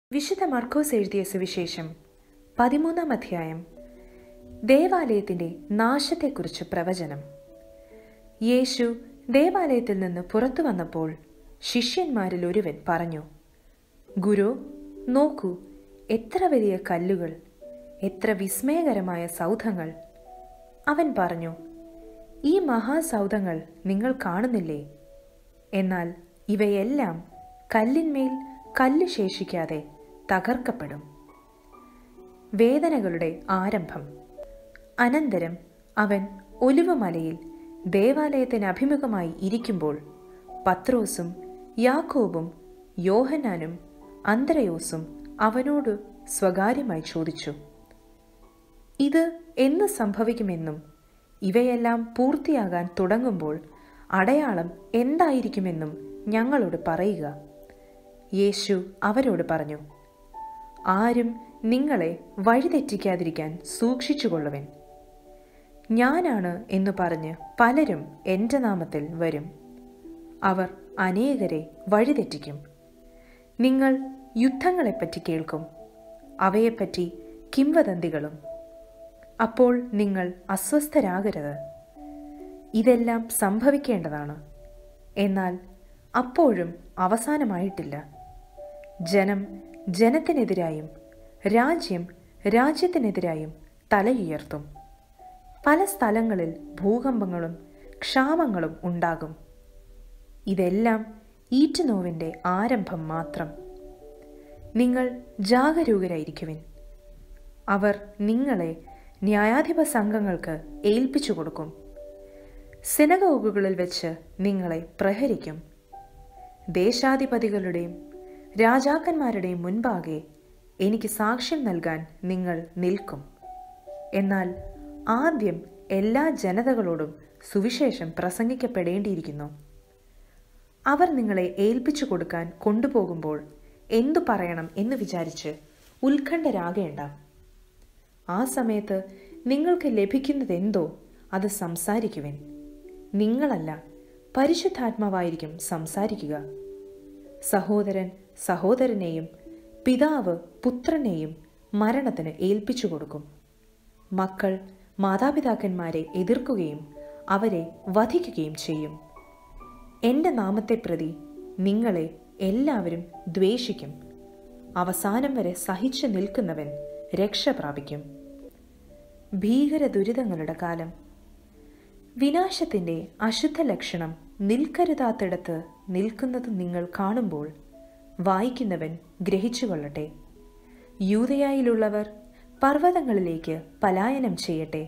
വിശുദ്ധ മർക്കോസ് എഴുതിയ സുവിശേഷം പതിമൂന്നാം അധ്യായം ദേവാലയത്തിന്റെ നാശത്തെക്കുറിച്ച് പ്രവചനം യേശു ദേവാലയത്തിൽ നിന്ന് പുറത്തു വന്നപ്പോൾ ശിഷ്യന്മാരിൽ ഒരുവൻ പറഞ്ഞു ഗുരു നോക്കൂ എത്ര വലിയ കല്ലുകൾ എത്ര വിസ്മയകരമായ സൗധങ്ങൾ അവൻ പറഞ്ഞു ഈ മഹാസൗധങ്ങൾ നിങ്ങൾ കാണുന്നില്ലേ എന്നാൽ ഇവയെല്ലാം കല്ലിന്മേൽ കല്ല് ശേഷിക്കാതെ തകർക്കപ്പെടും വേദനകളുടെ ആരംഭം അനന്തരം അവൻ ഒലിവുമലയിൽ ദേവാലയത്തിന് അഭിമുഖമായി ഇരിക്കുമ്പോൾ പത്രോസും യാക്കോബും യോഹനാനും അന്ത്രയോസും അവനോട് സ്വകാര്യമായി ചോദിച്ചു ഇത് എന്ന് സംഭവിക്കുമെന്നും ഇവയെല്ലാം പൂർത്തിയാകാൻ തുടങ്ങുമ്പോൾ അടയാളം എന്തായിരിക്കുമെന്നും ഞങ്ങളോട് പറയുക യേശു അവരോട് പറഞ്ഞു ആരും നിങ്ങളെ വഴിതെറ്റിക്കാതിരിക്കാൻ സൂക്ഷിച്ചുകൊള്ളുവൻ ഞാനാണ് എന്നു പറഞ്ഞ് പലരും എൻ്റെ നാമത്തിൽ വരും അവർ അനേകരെ വഴിതെറ്റിക്കും നിങ്ങൾ യുദ്ധങ്ങളെപ്പറ്റി കേൾക്കും അവയെപ്പറ്റി കിംവദന്തികളും അപ്പോൾ നിങ്ങൾ അസ്വസ്ഥരാകരുത് ഇതെല്ലാം സംഭവിക്കേണ്ടതാണ് എന്നാൽ അപ്പോഴും അവസാനമായിട്ടില്ല ജനം ജനത്തിനെതിരായും രാജ്യം രാജ്യത്തിനെതിരായും തലയുയർത്തും പല സ്ഥലങ്ങളിൽ ഭൂകമ്പങ്ങളും ക്ഷാമങ്ങളും ഉണ്ടാകും ഇതെല്ലാം ഈറ്റുനോവിൻ്റെ ആരംഭം മാത്രം നിങ്ങൾ ജാഗരൂകരായിരിക്കുവിൻ അവർ നിങ്ങളെ ന്യായാധിപ സംഘങ്ങൾക്ക് ഏൽപ്പിച്ചു കൊടുക്കും സിനഗോഗുകളിൽ വെച്ച് നിങ്ങളെ പ്രഹരിക്കും ദേശാധിപതികളുടെയും രാജാക്കന്മാരുടെയും മുൻപാകെ എനിക്ക് സാക്ഷ്യം നൽകാൻ നിങ്ങൾ നിൽക്കും എന്നാൽ ആദ്യം എല്ലാ ജനതകളോടും സുവിശേഷം പ്രസംഗിക്കപ്പെടേണ്ടിയിരിക്കുന്നു അവർ നിങ്ങളെ ഏൽപ്പിച്ചു കൊടുക്കാൻ കൊണ്ടുപോകുമ്പോൾ എന്തു പറയണം എന്ന് വിചാരിച്ച് ഉത്കണ്ഠരാകേണ്ട ആ സമയത്ത് നിങ്ങൾക്ക് ലഭിക്കുന്നതെന്തോ അത് സംസാരിക്കുവിൻ നിങ്ങളല്ല പരിശുദ്ധാത്മാവായിരിക്കും സംസാരിക്കുക സഹോദരൻ സഹോദരനെയും പിതാവ് പുത്രനെയും മരണത്തിന് ഏൽപ്പിച്ചു കൊടുക്കും മക്കൾ മാതാപിതാക്കന്മാരെ എതിർക്കുകയും അവരെ വധിക്കുകയും ചെയ്യും എൻ്റെ നാമത്തെ പ്രതി നിങ്ങളെ എല്ലാവരും ദ്വേഷിക്കും അവസാനം വരെ സഹിച്ചു നിൽക്കുന്നവൻ രക്ഷ പ്രാപിക്കും ഭീകര ദുരിതങ്ങളുടെ കാലം വിനാശത്തിന്റെ അശുദ്ധ ലക്ഷണം നിൽക്കരുതാത്തിടത്ത് നിൽക്കുന്നത് നിങ്ങൾ കാണുമ്പോൾ വായിക്കുന്നവൻ ഗ്രഹിച്ചുകൊള്ളട്ടെ യൂതയായിലുള്ളവർ പർവ്വതങ്ങളിലേക്ക് പലായനം ചെയ്യട്ടെ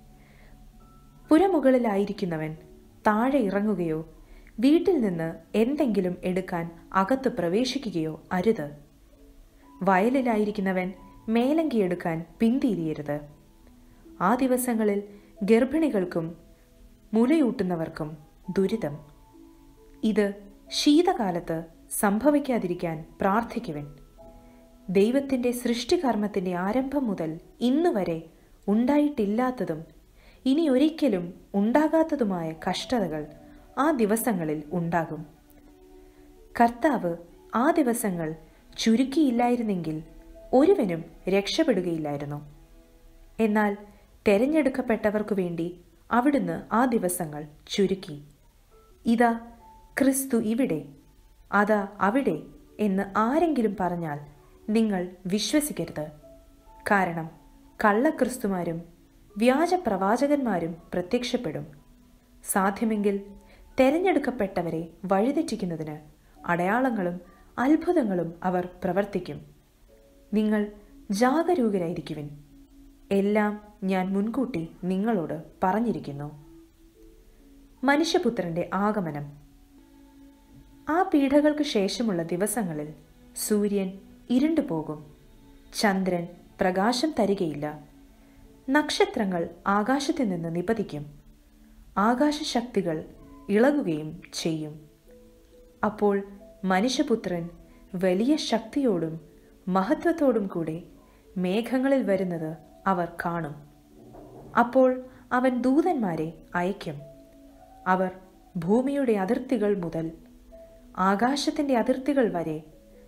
പുരമുകളിലായിരിക്കുന്നവൻ താഴെ ഇറങ്ങുകയോ വീട്ടിൽ നിന്ന് എന്തെങ്കിലും എടുക്കാൻ അകത്ത് പ്രവേശിക്കുകയോ അരുത് വയലിലായിരിക്കുന്നവൻ മേലങ്കി എടുക്കാൻ പിന്തിരിയരുത് ആ ദിവസങ്ങളിൽ ഗർഭിണികൾക്കും മുലയൂട്ടുന്നവർക്കും ദുരിതം ഇത് ശീതകാലത്ത് സംഭവിക്കാതിരിക്കാൻ പ്രാർത്ഥിക്കുവൻ ദൈവത്തിന്റെ സൃഷ്ടികർമ്മത്തിന്റെ ആരംഭം മുതൽ ഇന്നു വരെ ഉണ്ടായിട്ടില്ലാത്തതും ഇനി ഒരിക്കലും ഉണ്ടാകാത്തതുമായ കഷ്ടതകൾ ആ ദിവസങ്ങളിൽ ഉണ്ടാകും കർത്താവ് ആ ദിവസങ്ങൾ ചുരുക്കിയില്ലായിരുന്നെങ്കിൽ ഒരുവനും രക്ഷപ്പെടുകയില്ലായിരുന്നു എന്നാൽ തെരഞ്ഞെടുക്കപ്പെട്ടവർക്കു വേണ്ടി അവിടുന്ന് ആ ദിവസങ്ങൾ ചുരുക്കി ഇതാ ക്രിസ്തു ഇവിടെ അതാ അവിടെ എന്ന് ആരെങ്കിലും പറഞ്ഞാൽ നിങ്ങൾ വിശ്വസിക്കരുത് കാരണം കള്ളക്രിസ്തുമാരും വ്യാജ പ്രവാചകന്മാരും പ്രത്യക്ഷപ്പെടും സാധ്യമെങ്കിൽ തെരഞ്ഞെടുക്കപ്പെട്ടവരെ വഴിതെറ്റിക്കുന്നതിന് അടയാളങ്ങളും അത്ഭുതങ്ങളും അവർ പ്രവർത്തിക്കും നിങ്ങൾ ജാഗരൂകരായിരിക്കുവിൻ എല്ലാം ഞാൻ മുൻകൂട്ടി നിങ്ങളോട് പറഞ്ഞിരിക്കുന്നു മനുഷ്യപുത്രന്റെ ആഗമനം ആ പീഡകൾക്ക് ശേഷമുള്ള ദിവസങ്ങളിൽ സൂര്യൻ ഇരുണ്ടുപോകും ചന്ദ്രൻ പ്രകാശം തരികയില്ല നക്ഷത്രങ്ങൾ ആകാശത്തിൽ നിന്ന് നിപതിക്കും ആകാശശക്തികൾ ഇളകുകയും ചെയ്യും അപ്പോൾ മനുഷ്യപുത്രൻ വലിയ ശക്തിയോടും മഹത്വത്തോടും കൂടെ മേഘങ്ങളിൽ വരുന്നത് അവർ കാണും അപ്പോൾ അവൻ ദൂതന്മാരെ അയക്കും അവർ ഭൂമിയുടെ അതിർത്തികൾ മുതൽ ആകാശത്തിന്റെ അതിർത്തികൾ വരെ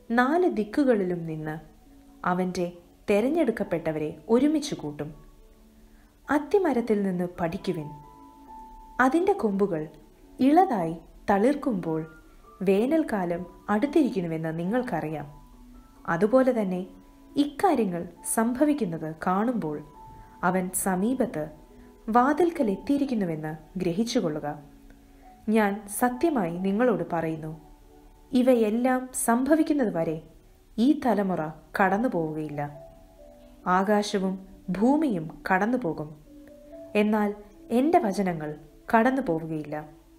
നാല് ദിക്കുകളിലും നിന്ന് അവൻ്റെ തെരഞ്ഞെടുക്കപ്പെട്ടവരെ ഒരുമിച്ച് കൂട്ടും അത്തിമരത്തിൽ നിന്ന് പഠിക്കുവിൻ അതിൻ്റെ കൊമ്പുകൾ ഇളതായി തളിർക്കുമ്പോൾ വേനൽക്കാലം അടുത്തിരിക്കുന്നുവെന്ന് നിങ്ങൾക്കറിയാം അതുപോലെ തന്നെ ഇക്കാര്യങ്ങൾ സംഭവിക്കുന്നത് കാണുമ്പോൾ അവൻ സമീപത്ത് വാതിൽക്കൽ എത്തിയിരിക്കുന്നുവെന്ന് ഗ്രഹിച്ചുകൊള്ളുക ഞാൻ സത്യമായി നിങ്ങളോട് പറയുന്നു ഇവയെല്ലാം സംഭവിക്കുന്നത് വരെ ഈ തലമുറ കടന്നു പോവുകയില്ല ആകാശവും ഭൂമിയും കടന്നു പോകും എന്നാൽ എൻ്റെ വചനങ്ങൾ കടന്നു പോവുകയില്ല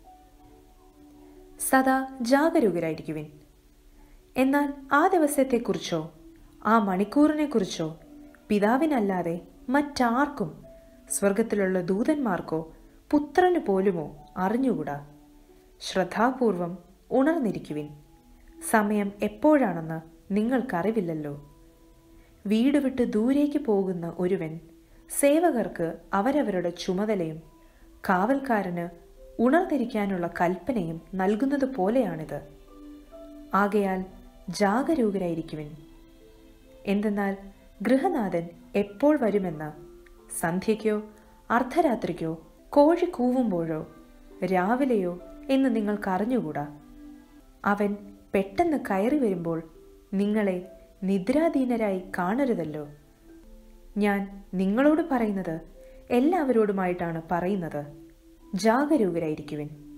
സദാ ജാഗരൂകരായിരിക്കുവിൻ എന്നാൽ ആ ദിവസത്തെക്കുറിച്ചോ ആ മണിക്കൂറിനെക്കുറിച്ചോ പിതാവിനല്ലാതെ മറ്റാർക്കും സ്വർഗത്തിലുള്ള ദൂതന്മാർക്കോ പുത്രന് പോലുമോ അറിഞ്ഞുകൂടാ ശ്രദ്ധാപൂർവം ഉണർന്നിരിക്കുവിൻ സമയം എപ്പോഴാണെന്ന് നിങ്ങൾക്കറിവില്ലല്ലോ വീട് വിട്ട് ദൂരേക്ക് പോകുന്ന ഒരുവൻ സേവകർക്ക് അവരവരുടെ ചുമതലയും കാവൽക്കാരന് ഉണർന്നിരിക്കാനുള്ള കൽപ്പനയും നൽകുന്നത് പോലെയാണിത് ആകയാൽ ജാഗരൂകരായിരിക്കുവിൻ എന്തെന്നാൽ ഗൃഹനാഥൻ എപ്പോൾ വരുമെന്ന് സന്ധ്യയ്ക്കോ അർദ്ധരാത്രിക്കോ കോഴി കൂവുമ്പോഴോ രാവിലെയോ എന്ന് നിങ്ങൾക്കറിഞ്ഞുകൂടാ അവൻ പെട്ടെന്ന് കയറി വരുമ്പോൾ നിങ്ങളെ നിദ്രാധീനരായി കാണരുതല്ലോ ഞാൻ നിങ്ങളോട് പറയുന്നത് എല്ലാവരോടുമായിട്ടാണ് പറയുന്നത് ജാഗരൂകരായിരിക്കുവിൻ